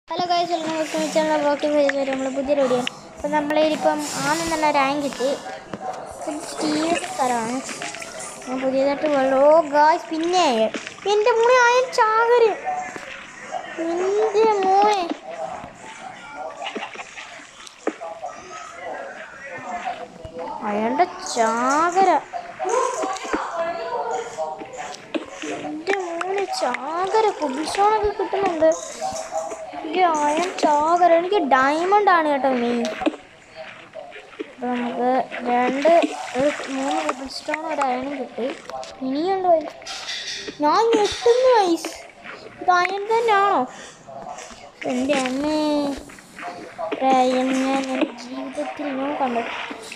Hello guys welcome back to channel blocky face വരെ നമ്മൾ പുതിയ വീഡിയോ അപ്പം നമ്മളിപ്പം ആദ്യം തന്നെ റാങ്ക് കിട്ടി സ്റ്റീവ് സ്ഥലമാണ് ഞാൻ പുതിയതായിട്ട് വെള്ളോ ഗായ്സ് പിന്നെ എൻ്റെ മോനെ അയൻ ചാകര് എൻ്റെ മോനെ അയാളുടെ ചാകര എൻ്റെ മോനെ ചാകര കുബിഷോണൊക്കെ കിട്ടുന്നുണ്ട് എനിക്ക് അയൺ ചാകര എനിക്ക് ഡയമണ്ട് ആണ് കേട്ടോ മെയിൻ അപ്പോൾ നമുക്ക് രണ്ട് ഒരു മൂന്ന് കുബിൾ സ്റ്റോൺ ഒരു അയണും കിട്ടി ഇനിയുണ്ട് വൈസ് ഞാൻ ഞെട്ടുന്നു വൈസ് ഇത് അയൺ തന്നെയാണോ എൻ്റെ അമ്മേ അയൺ ഞാൻ എൻ്റെ ജീവിതത്തിൽ ഞാൻ കണ്ടത്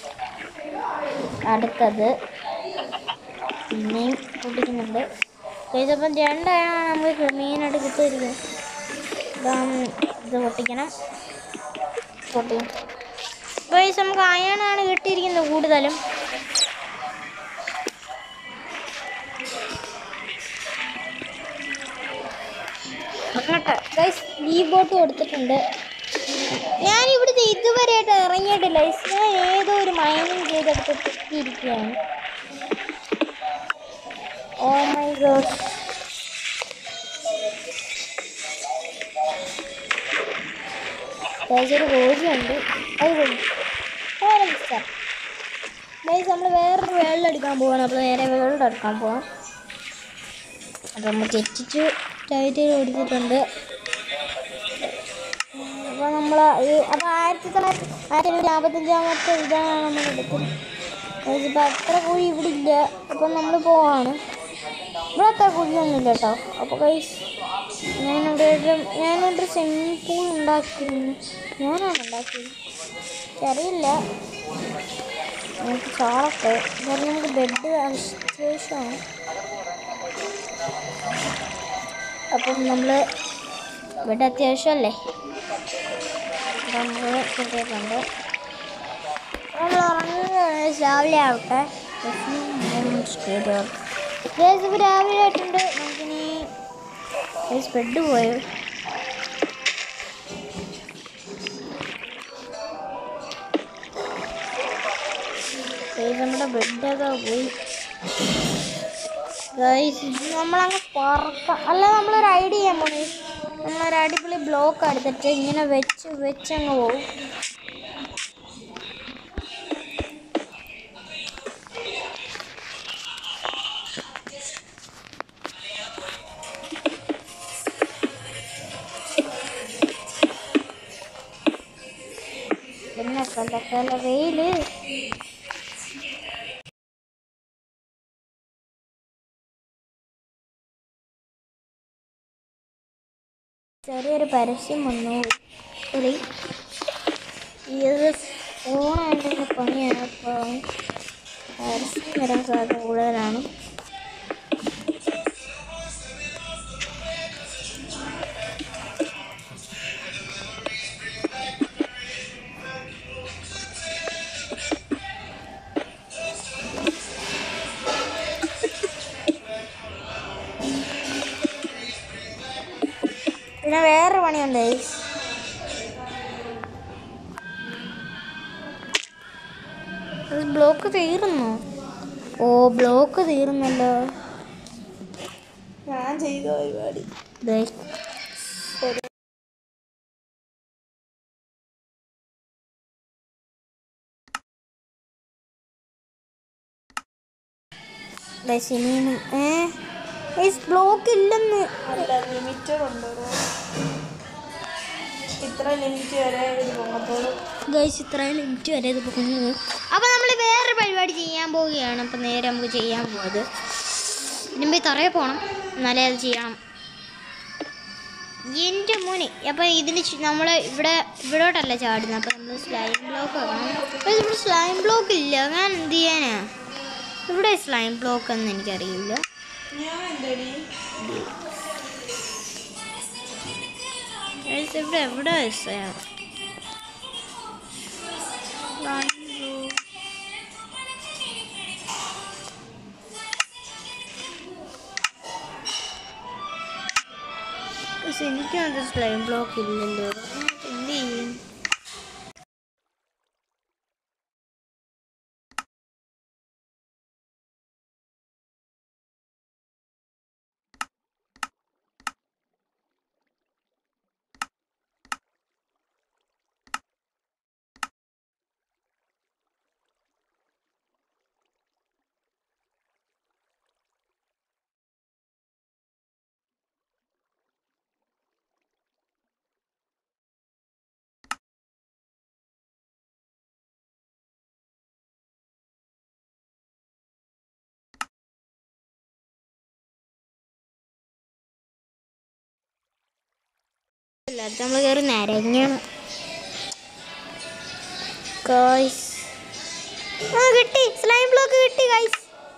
അടുത്തത് പിന്നെയും പൊട്ടിക്കുന്നുണ്ട് ഗൈസ് അപ്പം രണ്ടാണ് നമുക്ക് മെയിനായിട്ട് കിട്ടിയിരിക്കുന്നത് ഇതാം ഇത് പൊട്ടിക്കണം പൊട്ടിക്കണം ഗൈസ് നമുക്ക് അയണാണ് കിട്ടിയിരിക്കുന്നത് കൂടുതലും അങ്ങോട്ട് ഗൈസ് ലീ ബോട്ട് കൊടുത്തിട്ടുണ്ട് ഞാൻ ഇവിടുത്തെ ഇതുവരെയായിട്ട് ഇറങ്ങിയിട്ടില്ല guys. ഞാൻ ഏതോ ഒരു മൈനിങ് ചെയ്തെടുത്തിട്ട് ഇരിക്കുകയാണ് ഓ മൈ ഗോഡ് ഗൈസ് ഒരു കോഴിയുണ്ട് അത് കൊള്ളു വേറെ മിസ്റ്റർ ഗൈസ് നമ്മൾ വേറൊരു വേൾഡ് എടുക്കാൻ പോവാണ് അപ്പോൾ നേരെ വേൾഡ് എടുക്കാൻ പോവാം അപ്പോൾ നമ്മൾ തെറ്റിച്ച് ടൈറ്റിൽ കൊടുത്തിട്ടുണ്ട് അപ്പോൾ നമ്മൾ അപ്പോൾ ആയിരത്തി തൊള്ളായിരത്തി ആയിരത്തി നാൽപ്പത്തഞ്ചാമത്തെ ഇതാണ് നമ്മൾ എടുക്കുന്നത് ഗൈസ് ഇപ്പോൾ അത്ര കുഴി ഇവിടെ ഇല്ല അപ്പം നമ്മൾ പോവാണ് ഇവിടെ അത്ര കുഴിയൊന്നുമില്ല കേട്ടോ അപ്പോൾ ഗൈസ് ഞാനിവിടെ ഒരു ഞാനിവിടെ ഒരു സ്വിമ്മിങ് പൂൾ ഉണ്ടാക്കിയിരുന്നു ഞാനാണ് ഉണ്ടാക്കിയത് എനിക്കറിയില്ല നമുക്ക് ചാളൊക്കെ കാരണം നമുക്ക് ബെഡ് അത്യാവശ്യമാണ് അപ്പം നമ്മൾ ബെഡ് അത്യാവശ്യമല്ലേ അപ്പം നമ്മൾ കിട്ടിയിട്ടുണ്ട് നമ്മൾ ഉറങ്ങുകയാണ് രാവിലെ ആവട്ടെ ഗൈസ് ഇപ്പോൾ രാവിലെ ആയിട്ടുണ്ട് നമുക്കിനി ഗൈസ് ബെഡ് പോയോ ഗൈസ് നമ്മുടെ ബെഡൊക്കെ പോയി ഗൈസ് ഇത് നമ്മളങ്ങ് പറക്കാം അല്ല നമ്മളൊരു ഐഡിയ ചെയ്യാൻ പോണേ നമ്മളൊരു അടിപൊളി ബ്ലോക്ക് എടുത്തിട്ട് ഇങ്ങനെ വെച്ച് വെച്ചങ്ങ് പോകും പിന്നെ കല വെയില് ചെറിയൊരു പരസ്യം വന്നു ഒരു ഇത് ഫോണായിട്ട് പണിയാണ് അപ്പോൾ പരസ്യം വരാൻ സാധ്യത കൂടുതലാണ് പിന്നെ വേറൊരു പണിയുണ്ട് guys. അത് ബ്ലോക്ക് തീർന്നു ഓ ബ്ലോക്ക് തീർന്നല്ലോ ഞാൻ ചെയ്ത പരിപാടി ദേ. Guys, ഇനിയും ഏ ബ്ലോക്ക് ഇല്ലെന്ന് അല്ല ലിമിറ്റഡ് ഉണ്ട് ഒരു ഇത്ര ലിമിറ്റ് വരെ ഇത് പൊങ്ങത്തോളൂ ഗൈസ് ഇത്രയും ലിമിറ്റ് വരെ ഇത് പോകുന്നത് അപ്പോൾ നമ്മൾ വേറൊരു പരിപാടി ചെയ്യാൻ പോവുകയാണ് അപ്പോൾ നേരെ നമുക്ക് ചെയ്യാൻ പോകുന്നത് ഇതിനുമ്പേ തറയെ പോകണം എന്നാലേ അത് ചെയ്യണം എൻ്റെ മോനെ അപ്പോൾ ഇതിന് നമ്മൾ ഇവിടെ ഇവിടോട്ടല്ല ചാടുന്നത് അപ്പോൾ നമ്മൾ സ്ലൈം ബ്ലോക്ക് ആക്കണം അപ്പോൾ ഇവിടെ സ്ലൈം ബ്ലോക്ക് ഇല്ല ഞാൻ എന്ത് ചെയ്യാനാ ഇവിടെ സ്ലൈം ബ്ലോക്ക് എന്ന് എനിക്കറിയില്ല ഞാൻ എന്തടി Guys, ഇവിടെ എവിടെ സ്ലൈം ബ്ലോക്ക് പക്ഷെ എനിക്കത് സ്ലൈം ബ്ലോക്ക് ഇല്ലല്ലോ എന്ത് ചെയ്യും എല്ലായിടത്തും നമ്മൾ കയറി നരങ്ങണം ഗൈസ് ആ കിട്ടി സ്ലൈം ബ്ലോക്ക് കിട്ടി ഗൈസ്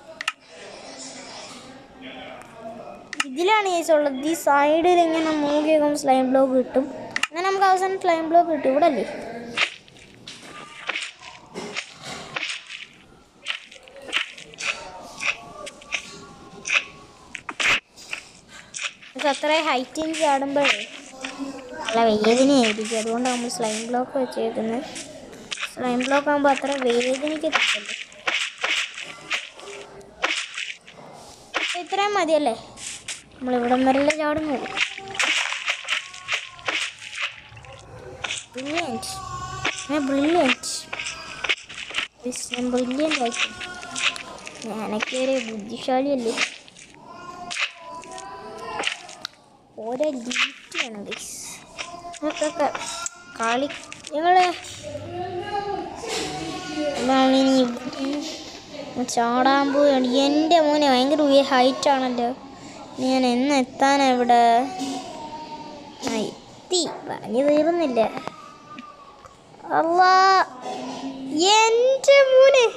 ഇതിലാണ് ഗൈസ് ഉള്ളത് ഈ സൈഡിൽ ഇങ്ങനെ മൂകിയൊക്കെ സ്ലൈം ബ്ലോക്ക് കിട്ടും അങ്ങനെ നമുക്ക് അവസാനം സ്ലൈം ബ്ലോക്ക് കിട്ടും ഇവിടെ അല്ലേ നമുക്ക് അത്ര ഹൈറ്റിൽ ചാടുമ്പോഴേ നല്ല വേദനയായിരിക്കും അതുകൊണ്ട് നമ്മൾ സ്ലൈം ബ്ലോക്ക് വെച്ചേക്കുന്നത് സ്ലൈം ബ്ലോക്ക് ആകുമ്പോൾ അത്ര വേദനിക്കത്തില്ലല്ലോ ഇത്രയും മതിയല്ലേ നമ്മൾ ഇവിടം വരെയല്ലേ ചാടുന്നുള്ളൂ ബ്രില്യൻറ്റ് ഞാൻ ബ്രില്യൻറ്റ് ഞാൻ ബ്രില്യൻ്റ് ആയിട്ട് ഞാനൊക്കെ ഒരു ബുദ്ധിശാലിയല്ലേ ഓരോ ലിമിറ്റാണ് ഗൈസ് നമുക്കൊക്കെ കളി ഞങ്ങളെ നമ്മളിനി ഇവിടെ ചാടാൻ പോവുകയാണ് എൻ്റെ മോനെ ഭയങ്കര ഹൈറ്റ് ആണല്ലോ ഇനി ഞാൻ എന്ന് എത്താനാ ഇവിടെ ആ എത്തി പറഞ്ഞു തീർന്നില്ല അല്ലാ എൻ്റെ മോനെ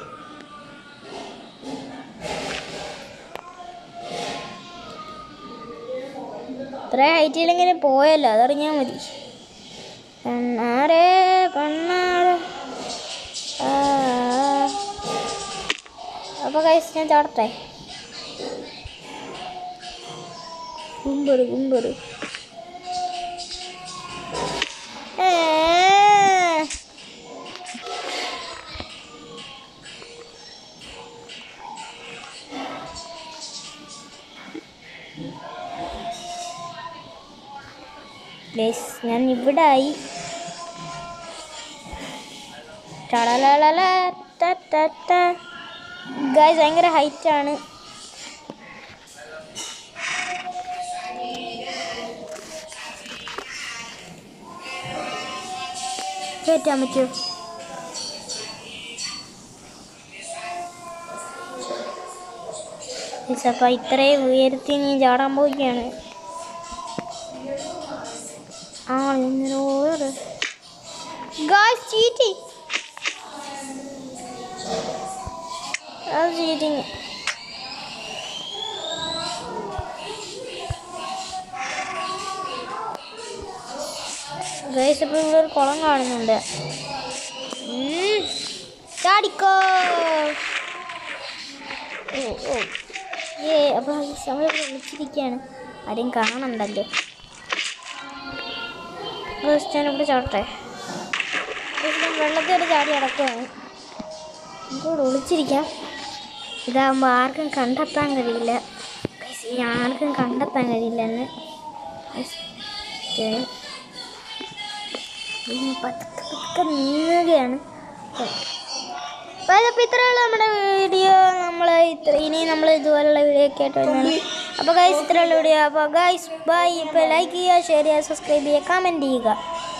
ഇത്ര ഹൈറ്റിലിങ്ങനെ പോയല്ലോ അതറിഞ്ഞാൽ മതി കണ്ണാരേ കണ്ണാരേ ആ. അപ്പൊ കൈസ് ഞാൻ ചാടട്ടെ കുമ്പറ് കുമ്പറ് ഏ. Guys, ഞാൻ ഇവിടെ ആയി ഗായ്സ് ഭയങ്കര ഹൈറ്റ് ആണ് കയറ്റാൻ പറ്റുമോ അപ്പം ഇത്രയും ഉയരത്തിൽ നീ ചാടാൻ പോവുകയാണ് ആ ഇന്നലെ ഗായ്സ് ചീറ്റി അത് ചീറ്റിങ് ഗൈസ് ഇപ്പോൾ ഇവിടെ ഒരു കുളം കാണുന്നുണ്ട് ഉം. ചാടിക്കോ ഓ ഓ ഏ അപ്പോൾ നമ്മളിവിടെ വിളിച്ചിരിക്കുകയാണ് ആരെയും കാണണ്ടല്ലോ ഗൈസ് ഞാനിവിടെ ചാടട്ടെ ഗൈസ്, ഞാൻ വെള്ളത്തിൽ ഒരു ചാടി അടക്കുകയാണ് നമുക്കിവിടെ ഒളിച്ചിരിക്കാം ഇതാകുമ്പോൾ ആർക്കും കണ്ടെത്താൻ കഴിയില്ല ഗൈസ്, ഈ ആർക്കും കണ്ടെത്താൻ കഴിയില്ല എന്ന് ഗൈസ്, ദേ. ഇനി പതുക്കെ പതുക്കെ നീങ്ങുകയാണ് അപ്പോൾ ഇതിപ്പോൾ ഇത്രയുള്ള നമ്മുടെ വീഡിയോ നമ്മൾ ഇത്ര ഇനി നമ്മൾ ഇതുപോലുള്ള വീഡിയോ ഒക്കെ ആയിട്ട് വരുന്നതാണ് അപ്പോൾ ഗൈസ് ഇത്രയുള്ള വീഡിയോ അപ്പോൾ ഗൈസ് ബൈ ഇപ്പോൾ ലൈക്ക് ചെയ്യുക ഷെയർ ചെയ്യുക സബ്സ്ക്രൈബ് ചെയ്യുക കമൻറ്റ് ചെയ്യുക